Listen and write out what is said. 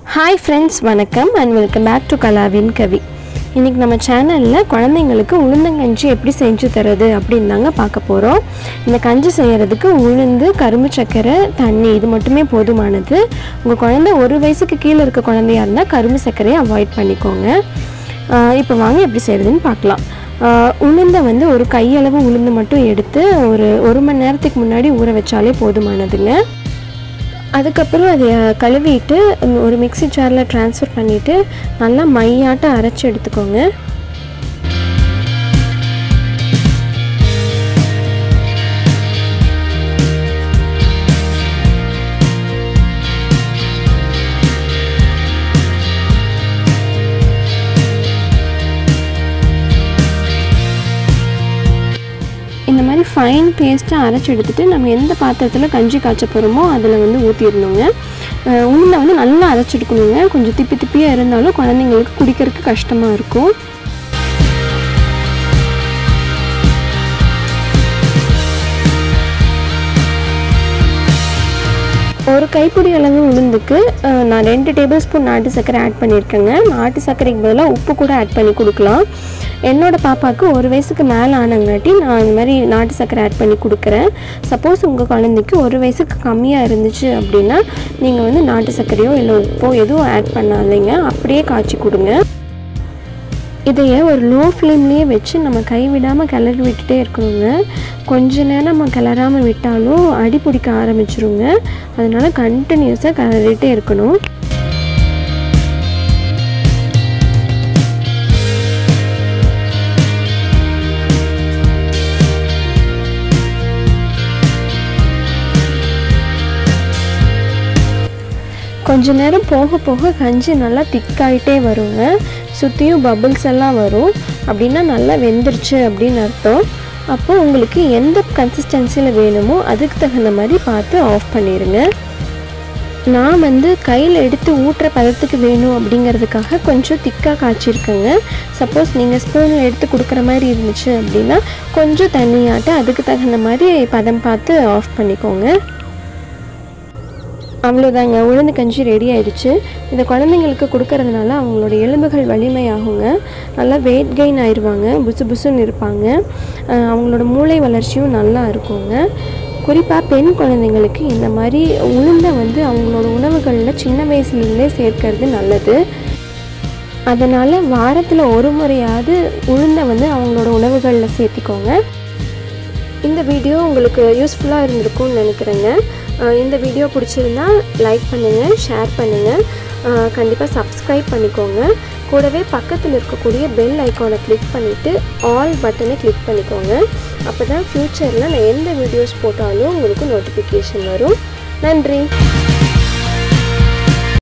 hi friends வணக்கம் and welcome back to கலாவின் கவி இன்றைக்கி நம்ம சேனலில் குழந்தைங்களுக்கு உளுந்தங்கஞ்சி எப்படி செஞ்சு தரது அப்படின்னு தாங்க பார்க்க போகிறோம் இந்த கஞ்சி செய்கிறதுக்கு உளுந்து கரும்பு சர்க்கரை தண்ணி இது மட்டுமே போதுமானது உங்கள் குழந்தை ஒரு வயசுக்கு கீழே இருக்க குழந்தையா இருந்தால் கரும்பு சர்க்கரையை அவாய்ட் பண்ணிக்கோங்க ஆஹ் இப்போ வாங்க எப்படி செய்கிறதுன்னு பார்க்கலாம் ஆஹ் உளுந்தை வந்து ஒரு கையளவு உளுந்து மட்டும் எடுத்து ஒரு ஒரு மணி நேரத்துக்கு முன்னாடி ஊற வச்சாலே போதுமானதுங்க அதுக்கப்புறம் அதை கழுவிட்டு ம், ஒரு மிக்ஸி ஜாரில் ட்ரான்ஸ்ஃபர் பண்ணிவிட்டு நல்லா மையாட்டம் அரைச்சி எடுத்துக்கோங்க இந்த மாதிரி ஃபைன் பேஸ்ட்டாக அரைச்சி எடுத்துட்டு நம்ம எந்த பாத்திரத்தில் கஞ்சி காய்ச்ச போகிறோமோ அதில் வந்து ஊற்றிடணுங்க உளுந்தை வந்து நல்லா அரைச்சிடுக்கணுங்க கொஞ்சம் திப்பி திப்பியாக இருந்தாலும் குழந்தைங்களுக்கு குடிக்கிறதுக்கு கஷ்டமாக இருக்கும் ஒரு கைப்பிடி அளவு உளுந்துக்கு அஹ், நான் ரெண்டு டேபிள் ஸ்பூன் நாட்டு சர்க்கரை ஆட் பண்ணியிருக்கேங்க நாட்டு சர்க்கரைக்கு பதிலாக உப்பு கூட ஆட் பண்ணி கொடுக்கலாம் என்னோட பாப்பாவுக்கு ஒரு வயசுக்கு மேலே ஆனங்காட்டி நான் இந்த மாதிரி நாட்டு சர்க்கரை ஆட் பண்ணி கொடுக்குறேன் சப்போஸ் உங்கள் குழந்தைக்கு ஒரு வயசுக்கு கம்மியாக இருந்துச்சு அப்படின்னா நீங்கள் வந்து நாட்டு சர்க்கரையோ இல்லை உப்போ எதுவும் ஆட் பண்ணாதீங்க அப்படியே காய்ச்சி கொடுங்க இதைய ஒரு லோ ஃப்ளேம்லேயே வச்சு நம்ம கைவிடாமல் கிளறி விட்டுட்டே இருக்கணுங்க கொஞ்ச நேரம் நம்ம கிளறாமல் விட்டாலும் அடி பிடிக்க ஆரம்பிச்சிருங்க அதனால கண்டினியூஸாக கிளறிட்டே இருக்கணும் கொஞ்ச நேரம் போக போக கஞ்சி நல்லா திக்காயிட்டே வருங்க சுற்றியும் பபிள்ஸ் எல்லாம் வரும் அப்படின்னா நல்லா வெந்துருச்சு அப்படின்னு அர்த்தம் அப்போ உங்களுக்கு எந்த கன்சிஸ்டன்சியில் வேணுமோ அதுக்கு தகுந்த மாதிரி பார்த்து ஆஃப் பண்ணிடுங்க நான் வந்து கையில் எடுத்து ஊட்டுற பதத்துக்கு வேணும் அப்படிங்கிறதுக்காக கொஞ்சம் திக்காக காய்ச்சிருக்கேங்க சப்போஸ் நீங்கள் ஸ்பூனில் எடுத்து கொடுக்குற மாதிரி இருந்துச்சு அப்படின்னா கொஞ்சம் தண்ணியாட்டு அதுக்கு தகுந்த மாதிரி பதம் பார்த்து ஆஃப் பண்ணிக்கோங்க அவ்வளோதாங்க உளுந்து கஞ்சி ரெடி ஆயிடுச்சு இதை குழந்தைங்களுக்கு கொடுக்கறதுனால அவங்களோட எலும்புகள் வலிமையாகுங்க நல்லா வெயிட் கெயின் ஆயிடுவாங்க புசு புசுன்னு இருப்பாங்க அஹ் அவங்களோட மூளை வளர்ச்சியும் நல்லா இருக்குங்க குறிப்பாக பெண் குழந்தைங்களுக்கு இந்த மாதிரி உளுந்தை வந்து அவங்களோட உணவுகளில் சின்ன வயசுலேருந்தே சேர்க்கறது நல்லது அதனால் வாரத்தில் ஒரு முறையாவது உளுந்தை வந்து அவங்களோட உணவுகளில் சேர்த்திக்கோங்க இந்த வீடியோ உங்களுக்கு யூஸ்ஃபுல்லாக இருந்திருக்கும்னு நினைக்கிறேங்க அஹ் இந்த வீடியோ பிடிச்சிருந்தா லைக் பண்ணுங்கள் ஷேர் பண்ணுங்கள் கண்டிப்பாக சப்ஸ்கிரைப் பண்ணிக்கோங்க கூடவே பக்கத்தில் இருக்கக்கூடிய பெல் ஐக்கானை கிளிக் பண்ணிவிட்டு ஆல் பட்டனை கிளிக் பண்ணிக்கோங்க அப்போ தான் ஃப்யூச்சரில் நான் எந்த வீடியோஸ் போட்டாலும் உங்களுக்கு நோட்டிஃபிகேஷன் வரும் நன்றி